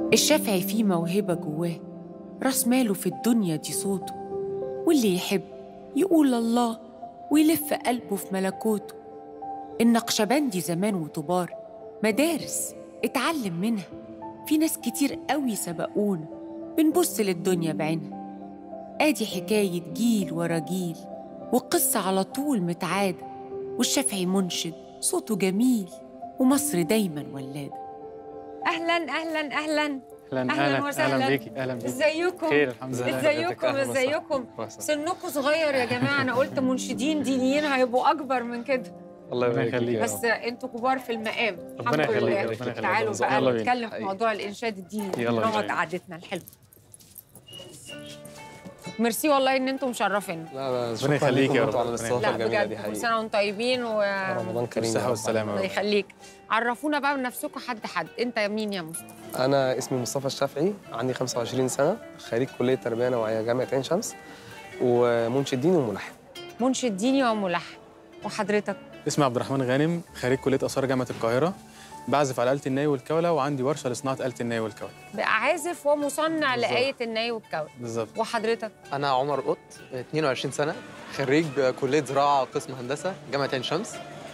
الشافعي فيه موهبة جواه راس ماله في الدنيا دي صوته واللي يحب يقول الله ويلف قلبه في ملكوته النقشبندي زمان وطبار مدارس اتعلم منها في ناس كتير قوي سبقونا بنبص للدنيا بعينها ادي حكاية جيل ورا جيل وقصة على طول متعادة والشافعي منشد صوته جميل ومصر دايما ولادة اهلا اهلا اهلا اهلا أهلاً وسهلاً. اهلا بيكي اهلا بيكي ازيكم خير الحمد لله ازيكم ازيكم سنكم صغير يا جماعه انا قلت منشدين دينيين هيبقوا اكبر من كده الله ربنا يبارك يخليك. فيك يا بس انتوا كبار في المقام ربنا الحمد يخليك، لله ربنا يخليك. تعالوا يلا بقى بينا. نتكلم في حقيقي. موضوع الانشاد الديني يلا نقعد بينا. قعدتنا الحلوه ميرسي والله ان انتم مشرفين لا لا ربنا يخليك يا رب. على ربنا الاستضافه لا الجميله بجد دي كل حقيقي سنه وانتم طيبين و رمضان كريم يا بالصحة رب. والسلامة الله يا رب. يخليك عرفونا بقى بنفسكم حد حد انت مين يا مصطفى انا اسمي مصطفى الشافعي عندي 25 سنه خريج كليه تربيه نوعيه جامعه عين شمس ومنشد ديني وملحن منشد ديني وملحن وحضرتك اسمي عبد الرحمن غانم خريج كلية آثار جامعة القاهرة بعزف على آلة الناي والكولة وعندي ورشة لصناعة آلة الناي والكولة بقى عازف ومصنع بالظبط. لآية الناي والكون بالظبط وحضرتك أنا عمر قط 22 سنة خريج كلية زراعة قسم هندسة جامعة عين شمس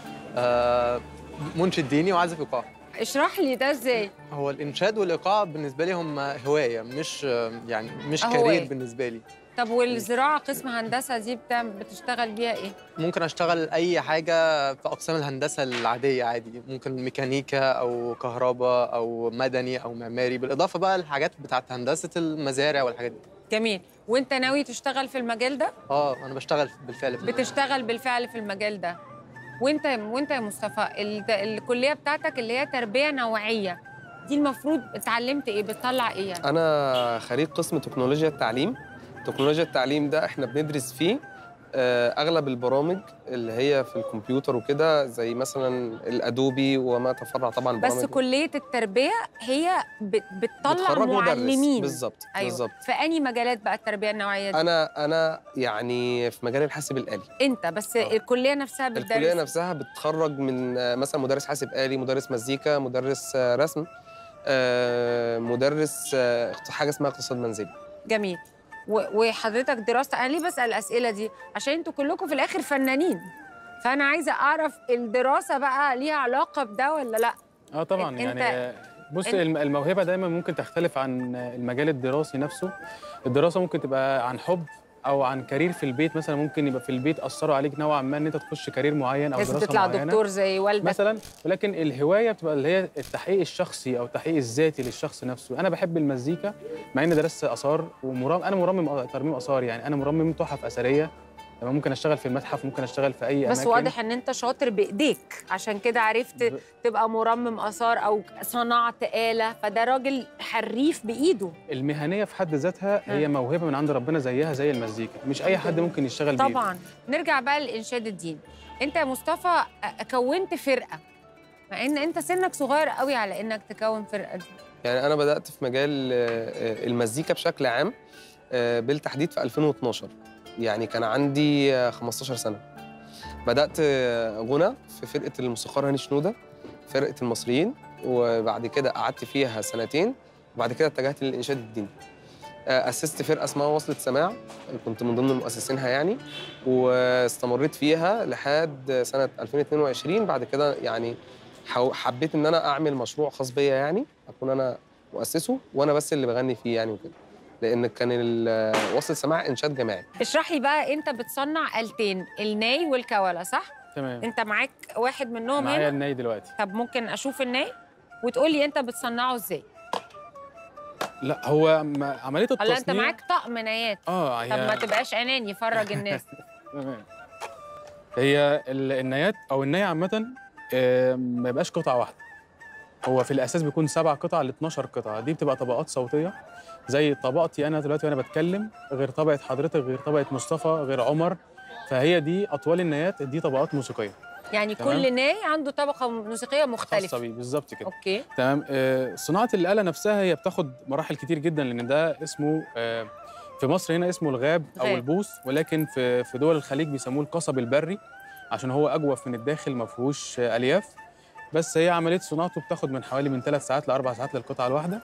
آه، منشد ديني وعازف إيقاع اشرح لي ده ازاي هو الإنشاد والإيقاع بالنسبة لي هم هواية مش يعني مش هواية. كارير بالنسبة لي طب والزراعة قسم هندسة دي بتعمل بتشتغل بيها ايه؟ ممكن أشتغل أي حاجة في أقسام الهندسة العادية عادي ممكن ميكانيكا أو كهرباء أو مدني أو معماري بالإضافة بقى للحاجات بتاعت هندسة المزارع والحاجات دي جميل وانت ناوي تشتغل في المجال ده؟ اه انا بشتغل بالفعل في بتشتغل بالفعل في المجال ده وانت وانت يا مصطفى ال- الكلية بتاعتك اللي هي تربية نوعية دي المفروض اتعلمت ايه بتطلع ايه يعني؟ انا خريج قسم تكنولوجيا التعليم تكنولوجيا التعليم ده احنا بندرس فيه آه، اغلب البرامج اللي هي في الكمبيوتر وكده زي مثلا الادوبي وما تفرع طبعا بس برامج كلية التربية هي بت- بتطلع بتخرج مدرس. معلمين بالظبط ايوه بالظبط في انهي مجالات بقى التربية النوعية دي؟ انا انا يعني في مجال الحاسب الالي انت بس آه. الكلية نفسها بتدرس الكليه نفسها بتخرج من آه، مثلا مدرس حاسب آلي مدرس مزيكا مدرس آه، رسم آه، مدرس آه، حاجه اسمها اقتصاد منزلي جميل و- وحضرتك دراسة أنا ليه بسأل الأسئلة دي؟ عشان أنتوا كلكم في الآخر فنانين فأنا عايزة أعرف الدراسة بقى ليها علاقة بده ولا لأ؟ اه طبعا أنت- يعني بص أنت- الم- الموهبة دايما ممكن تختلف عن المجال الدراسي نفسه الدراسة ممكن تبقى عن حب او عن كارير في البيت مثلا ممكن يبقى في البيت اثروا عليك نوعا ما ان انت تخش كارير معين او لازم دراسه تطلع معينه دكتور زي والدك مثلا ولكن الهوايه بتبقى اللي هي التحقيق الشخصي او التحقيق الذاتي للشخص نفسه انا بحب المزيكا مع اني درست اثار ومرام انا مرمم ترميم اثار يعني انا مرمم تحف اثريه تمام ممكن اشتغل في المتحف ممكن اشتغل في اي بس اماكن واضح ان انت شاطر بايديك عشان كده عرفت ب- تبقى مرمم اثار او صنعت آلة فده راجل حريف بايده المهنيه في حد ذاتها هي موهبه من عند ربنا زيها زي المزيكا مش اي حد ممكن يشتغل بيها طبعا نرجع بقى للانشاد الديني انت يا مصطفى أ- كونت فرقه مع ان انت سنك صغير قوي على انك تكون فرقه دي يعني انا بدات في مجال آه، آه، المزيكا بشكل عام آه، بالتحديد في 2012 يعني كان عندي آه، 15 سنه بدات آه، غنى في فرقه الموسيقار هاني شنوده فرقه المصريين وبعد كده قعدت فيها سنتين وبعد كده اتجهت للانشاد الديني آه، اسست فرقه اسمها وصلة سماع كنت من ضمن مؤسسينها يعني واستمريت فيها لحد سنه 2022 بعد كده يعني حو- حبيت ان انا اعمل مشروع خاص بيا يعني اكون انا مؤسسه وانا بس اللي بغني فيه يعني وكده لان كان ال- وصل سماع انشاد جماعي اشرح لي بقى انت بتصنع آلتين الناي والكولا صح تمام انت معاك واحد منهم معايا هنا الناي دلوقتي طب ممكن اشوف الناي وتقول لي انت بتصنعه ازاي لا هو م- عمليه التصنيع ولا انت معاك طقم نايات اه طب ما هي تبقاش اناني فرج الناس تمام هي ال- النايات او الناي عامه آه، ما يبقاش قطعه واحده هو في الاساس بيكون سبع قطع ل 12 قطعه دي بتبقى طبقات صوتيه زي طبقتي انا دلوقتي وانا بتكلم غير طبقه حضرتك غير طبقه مصطفى غير عمر فهي دي اطوال النايات دي طبقات موسيقيه يعني تمام. كل ناي عنده طبقه موسيقيه خاصه مختلفه بيه بالظبط كده اوكي تمام آه، صناعه الاله نفسها هي بتاخد مراحل كتير جدا لان ده اسمه آه، في مصر هنا اسمه الغاب او غاب. البوص ولكن في في دول الخليج بيسموه القصب البري عشان هو اجوف من الداخل ما فيهوش آه، الياف بس هي عمليه صناعته بتاخد من حوالي من ثلاث ساعات لاربع ساعات للقطعه الواحده